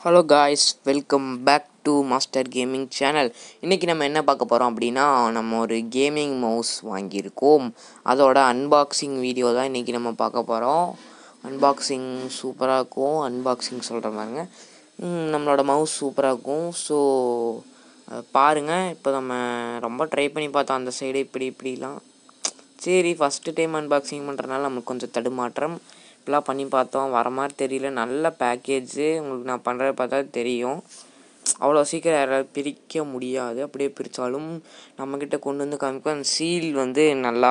hello guys welcome back to master gaming channel இன்றைக்கி நம்ம என்ன பார்க்க போகிறோம் அப்படின்னா நம்ம ஒரு கேமிங் மவுஸ் வாங்கியிருக்கோம் அதோட அன்பாக்சிங் வீடியோ தான் இன்றைக்கி நம்ம பார்க்க போகிறோம் அன்பாக்சிங் சூப்பராக இருக்கும் அன்பாக்சிங் சொல்கிற மாதிரிங்க ம், நம்மளோட மவுஸ் சூப்பராக இருக்கும் ஸோ பாருங்கள் இப்போ நம்ம ரொம்ப ட்ரை பண்ணி பார்த்தோம் அந்த சைடு இப்படி இப்படிலாம் சரி ஃபஸ்ட்டு டைம் அன்பாக்சிங் பண்ணுறதுனால நமக்கு கொஞ்சம் தடுமாற்றம் இப்படிலாம் பண்ணி பார்த்தோம் வர மாதிரி தெரியல நல்ல பேக்கேஜு உங்களுக்கு நான் பண்ணுறத பார்த்தா தெரியும் அவ்வளோ சீக்கிரம் யாராவது பிரிக்க முடியாது அப்படியே பிரித்தாலும் நம்மக்கிட்ட கொண்டு வந்து காமிக்கும் அந்த சீல் வந்து நல்லா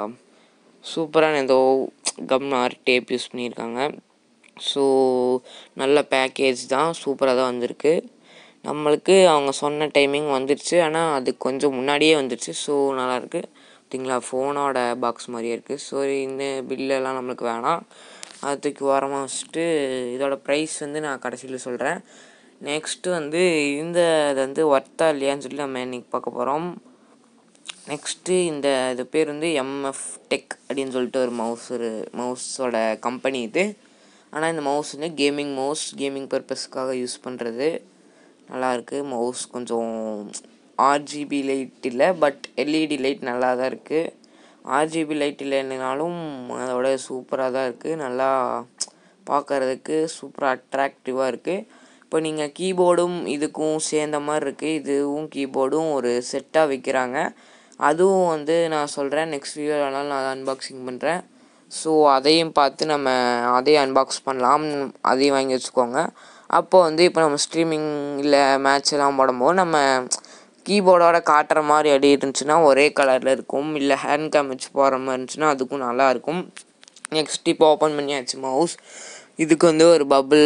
சூப்பரான ஏதோ கம் ஆர் டேப் யூஸ் பண்ணியிருக்காங்க ஸோ நல்ல பேக்கேஜ் தான் சூப்பராக தான் வந்திருக்கு நம்மளுக்கு அவங்க சொன்ன டைமிங் வந்துடுச்சு ஆனால் அது கொஞ்சம் முன்னாடியே வந்துடுச்சு ஸோ நல்லாயிருக்கு பார்த்தீங்களா ஃபோனோட பாக்ஸ் மாதிரியே இருக்குது ஸோ இந்த பில்லெல்லாம் நம்மளுக்கு வேணாம் அதுக்கு ஓரமாக வச்சுட்டு இதோட ப்ரைஸ் வந்து நான் கடைசியில் சொல்கிறேன் நெக்ஸ்ட்டு வந்து இந்த இது வந்து ஒர்த்தா இல்லையான்னு சொல்லி நம்ம இன்னைக்கு பார்க்க போகிறோம் நெக்ஸ்ட்டு இந்த இது பேர் வந்து எம்எஃப் டெக் அப்படின்னு சொல்லிட்டு ஒரு மவுஸ் ஒரு மவுஸோட கம்பெனி இது ஆனால் இந்த மவுஸ் வந்து கேமிங் மவுஸ் கேமிங் பர்பஸ்க்காக யூஸ் பண்ணுறது நல்லாயிருக்கு மவுஸ் கொஞ்சம் ஆர்ஜிபி லைட் இல்லை பட் எல்இடி லைட் நல்லா தான் இருக்குது ஆர்ஜிபி லைட் இல்லைனாலும் அதோட சூப்பராக தான் இருக்குது நல்லா பார்க்கறதுக்கு சூப்பராக அட்ராக்டிவாக இருக்குது இப்போ நீங்கள் கீபோர்டும் இதுக்கும் சேர்ந்த மாதிரி இருக்குது இதுவும் கீபோர்டும் ஒரு செட்டாக விற்கிறாங்க அதுவும் வந்து நான் சொல்கிறேன் நெக்ஸ்ட் வீடியோ வேணாலும் நான் அன்பாக்சிங் பண்ணுறேன் ஸோ அதையும் பார்த்து நம்ம அதையும் அன்பாக்ஸ் பண்ணலாம் அதையும் வாங்கி வச்சுக்கோங்க அப்போ வந்து இப்போ நம்ம ஸ்ட்ரீமிங் இல்லை மேட்ச் எல்லாம் போடும்போது நம்ம கீபோர்டோட காட்டுற மாதிரி அடி இருந்துச்சுன்னா ஒரே கலரில் இருக்கும் இல்லை ஹேண்ட் கேம் வச்சு போகிற மாதிரி இருந்துச்சுன்னா அதுக்கும் நல்லா இருக்கும் நெக்ஸ்ட் இப்போ ஓப்பன் பண்ணியாச்சு மவுஸ் இதுக்கு வந்து ஒரு பபுள்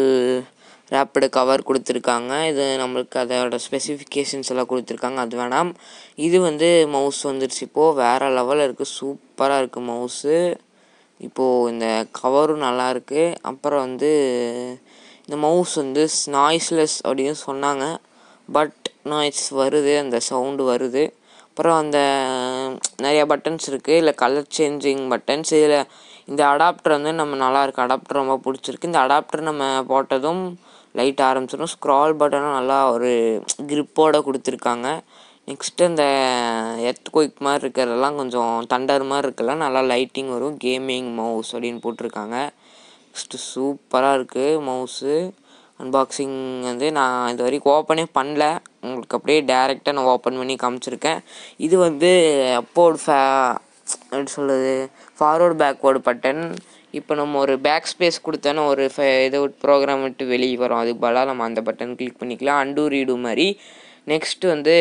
ரேப்பிடு கவர் கொடுத்துருக்காங்க இது நம்மளுக்கு அதோட ஸ்பெசிஃபிகேஷன்ஸ் எல்லாம் கொடுத்துருக்காங்க அது வேணாம் இது வந்து மவுஸ் வந்துருச்சு இப்போது வேறு லெவலில் இருக்குது சூப்பராக இருக்குது மவுஸு இப்போது இந்த கவரும் நல்லா இருக்கு அப்புறம் வந்து இந்த மவுஸ் வந்து நாய்ஸ்லெஸ் அப்படின்னு சொன்னாங்க பட் நாய்ஸ் வருது அந்த சவுண்டு வருது அப்புறம் அந்த நிறைய பட்டன்ஸ் இருக்குது இல்லை கலர் சேஞ்சிங் பட்டன்ஸ் இதில் இந்த அடாப்டர் வந்து நம்ம நல்லா இருக்கு அடாப்டர் ரொம்ப பிடிச்சிருக்கு இந்த அடாப்டர் நம்ம போட்டதும் லைட் ஆரம்பிச்சிடும் ஸ்க்ரால் பட்டனும் நல்லா ஒரு grip-ஓட கொடுத்துருக்காங்க நெக்ஸ்ட்டு இந்த எர்த் குயிக் மாதிரி இருக்கிறதெல்லாம் கொஞ்சம் தண்டர் மாதிரி இருக்கலாம் நல்லா லைட்டிங் வரும் கேமிங் மவுஸ் அப்படின்னு போட்டிருக்காங்க நெக்ஸ்ட்டு சூப்பராக இருக்குது மவுஸு அன்பாக்சிங் வந்து நான் இது வரைக்கும் ஓப்பனே பண்ணல உங்களுக்கு அப்படியே டேரெக்டாக நான் ஓப்பன் பண்ணி காமிச்சிருக்கேன் இது வந்து அப்போர்டு ஃபே எப்படி சொல்கிறது ஃபார்வர்டு பேக்வேர்டு பட்டன் இப்போ நம்ம ஒரு பேக் ஸ்பேஸ் கொடுத்தோன்னா ஒரு ஃப இதை ப்ரோக்ராம் விட்டு வெளியே வரும் அதுக்கு பதிலாக நம்ம அந்த பட்டன் கிளிக் பண்ணிக்கலாம் அண்டு ரீடு மாதிரி நெக்ஸ்ட் வந்து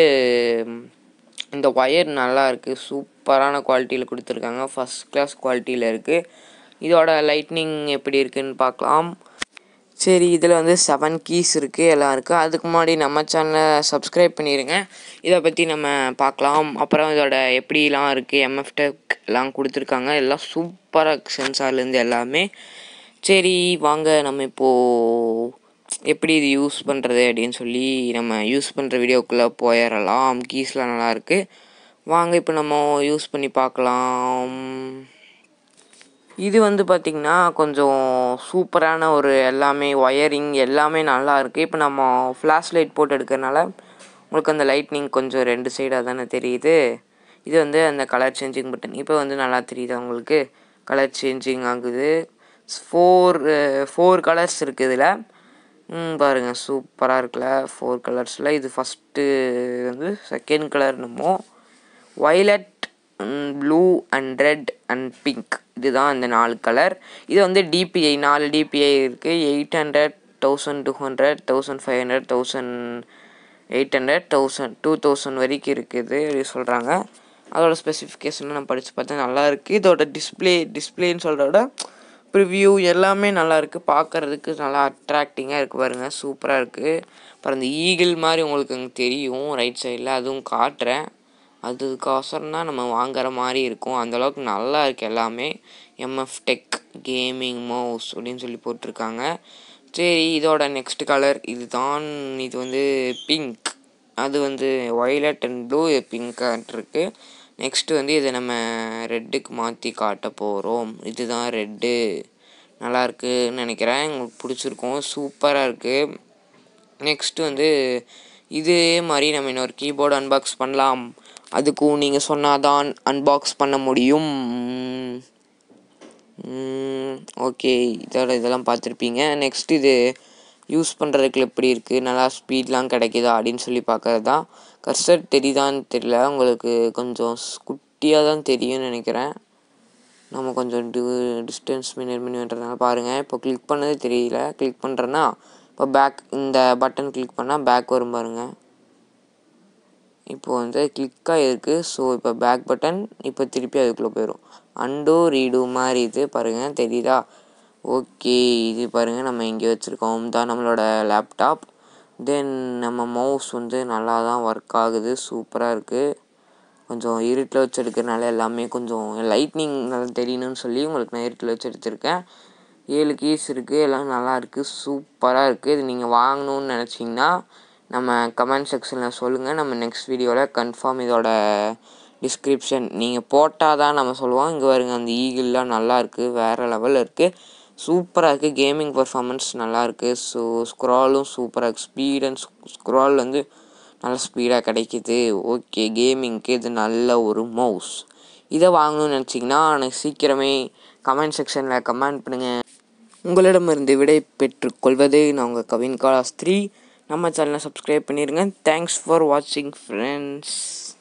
இந்த ஒயர் நல்லா இருக்குது சூப்பரான குவாலிட்டியில் கொடுத்துருக்காங்க ஃபஸ்ட் கிளாஸ் குவாலிட்டியில் இருக்குது இதோட லைட்னிங் எப்படி இருக்குன்னு பார்க்கலாம் சரி இதில் வந்து செவன் கீஸ் இருக்குது எல்லாம் இருக்குது அதுக்கு முன்னாடி நம்ம சேனலை சப்ஸ்கிரைப் பண்ணிடுங்க இதை பற்றி நம்ம பார்க்கலாம் அப்புறம் இதோட எப்படிலாம் இருக்குது எம்எஃப் டெக் எல்லாம் கொடுத்துருக்காங்க எல்லாம் சூப்பராக சென்சார்லேருந்து எல்லாமே சரி வாங்க நம்ம இப்போது எப்படி இது யூஸ் பண்ணுறது அப்படின்னு சொல்லி நம்ம யூஸ் பண்ணுற வீடியோக்குள்ளே போயிடலாம் கீஸ்லாம் நல்லா இருக்குது வாங்க இப்போ நம்ம யூஸ் பண்ணி பார்க்கலாம் இது வந்து பார்த்திங்கன்னா கொஞ்சம் சூப்பரான ஒரு எல்லாமே ஒயரிங் எல்லாமே நல்லா இருக்குது இப்போ நம்ம ஃப்ளாஷ் லைட் போட்டு எடுக்கிறனால உங்களுக்கு அந்த லைட்னிங் கொஞ்சம் ரெண்டு சைடாக தானே தெரியுது இது வந்து அந்த கலர் சேஞ்சிங் பட்டன் இப்போ வந்து நல்லா தெரியுதா உங்களுக்கு கலர் சேஞ்சிங் ஆகுது ஃபோர் ஃபோர் கலர்ஸ் இருக்குது இதில் ம், பாருங்க சூப்பராக இருக்குல்ல ஃபோர் கலர்ஸில் இது ஃபஸ்ட்டு வந்து செகண்ட் கலர் என்னமோ violet blue and red and pink இதுதான் இந்த நாலு கலர் இது வந்து டிபிஐ நாலு டிபிஐ இருக்குது eight hundred thousand two hundred thousand five hundred thousand eight hundred thousand two thousand வரைக்கும் இருக்குது அப்படி சொல்கிறாங்க அதோட ஸ்பெசிஃபிகேஷன்லாம் நான் படித்து பார்த்தேன் நல்லா இருக்குது இதோட டிஸ்ப்ளே டிஸ்பிளேன்னு சொல்கிறத விட ப்ரிவ்யூ எல்லாமே நல்லா இருக்குது பார்க்கறதுக்கு நல்லா அட்ராக்டிங்காக இருக்குது பாருங்க சூப்பராக இருக்குது அப்புறம் அந்த ஈகிள் மாதிரி உங்களுக்கு அங்கே தெரியும் ரைட் சைடில் அதுவும் காட்டுறேன் அதுக்கோசரம் தான் நம்ம வாங்குற மாதிரி இருக்கும் அந்தளவுக்கு நல்லா இருக்குது எல்லாமே எம்எஃப் டெக் கேமிங் மவுஸ் அப்படின்னு சொல்லி போட்டிருக்காங்க சரி இதோட நெக்ஸ்ட் கலர் இதுதான் இது வந்து பிங்க் அது வந்து ஒய்லட் அண்ட் ப்ளூ பிங்காக இருக்கு நெக்ஸ்ட்டு வந்து இதை நம்ம ரெட்டுக்கு மாற்றி காட்ட போகிறோம் இதுதான் ரெட்டு நல்லா இருக்குன்னு நினைக்கிறேன் உங்களுக்கு பிடிச்சிருக்கும் சூப்பராக இருக்குது நெக்ஸ்ட்டு வந்து இதே மாதிரி நம்ம இன்னொரு கீபோர்டு அன்பாக்ஸ் பண்ணலாம் அதுக்கும் நீங்கள் சொன்னாதான் அன்பாக்ஸ் பண்ண முடியும் ஓகே இதோட இதெல்லாம் பார்த்துருப்பீங்க நெக்ஸ்ட் இது யூஸ் பண்ணுறதுக்கு எப்படி இருக்குது நல்லா ஸ்பீட்லாம் கிடைக்குதா அப்படின்னு சொல்லி பார்க்கறது தான் கர்சர் தெரியுதான்னு தெரியல உங்களுக்கு கொஞ்சம் குட்டியாக தான் தெரியும்னு நினைக்கிறேன் நம்ம கொஞ்சம் டி டிஸ்டன்ஸ் மெயின்டைன் பண்ணி பண்ணுறதுனால பாருங்கள் இப்போ கிளிக் பண்ணதே தெரியல கிளிக் பண்ணுறேன்னா இப்போ பேக் இந்த பட்டன் கிளிக் பண்ணால் பேக் வரும் பாருங்கள் இப்போ வந்து கிளிக்காக இருக்குது ஸோ இப்போ பேக் பட்டன் இப்போ திருப்பி அதுக்குள்ளே போயிடும் அண்டோ ரீடு மாதிரி இது பாருங்கள் தெரியுதா ஓகே இது பாருங்கள் நம்ம இங்கே வச்சுருக்கோம் தான் நம்மளோட லேப்டாப் தென் நம்ம மவுஸ் வந்து நல்லா தான் ஒர்க் ஆகுது சூப்பராக இருக்குது கொஞ்சம் இருட்டில் வச்சு எடுக்கிறனால எல்லாமே கொஞ்சம் லைட்னிங் நல்லா தெரியணும்னு சொல்லி உங்களுக்கு நான் இருட்டில் வச்சு எடுத்திருக்கேன் ஏழு கீஸ் இருக்குது எல்லாம் நல்லா இருக்குது சூப்பராக இருக்குது இது நீங்கள் வாங்கணும்னு நினச்சிங்கன்னா நம்ம கமெண்ட் செக்ஷனில் சொல்லுங்கள் நம்ம நெக்ஸ்ட் வீடியோவில் கன்ஃபார்ம் இதோட டிஸ்கிரிப்ஷன் நீங்கள் போட்டால் தான் நம்ம சொல்லுவோம் இங்கே வருங்க அந்த ஈகிள்லாம் நல்லா இருக்குது வேறு லெவலில் இருக்குது சூப்பராக இருக்குது கேமிங் பர்ஃபார்மன்ஸ் நல்லா இருக்குது ஸோ ஸ்க்ராலும் சூப்பராக இருக்குது ஸ்பீட் அண்ட் ஸ்க்ரால் வந்து நல்ல ஸ்பீடாக கிடைக்கிது ஓகே கேமிங்க்கு இது நல்ல ஒரு மவுஸ் இதை வாங்கணும்னு நினச்சிங்கன்னா எனக்கு சீக்கிரமே கமெண்ட் செக்ஷனில் கமெண்ட் பண்ணுங்கள் உங்களிடமிருந்து விடை பெற்றுக்கொள்வது நான் உங்கள் கவின் காலாஸ்திரி நம்ம சேனலை சப்ஸ்கிரைப் பண்ணிடுங்க தேங்க்ஸ் ஃபார் வாட்சிங் ஃப்ரெண்ட்ஸ்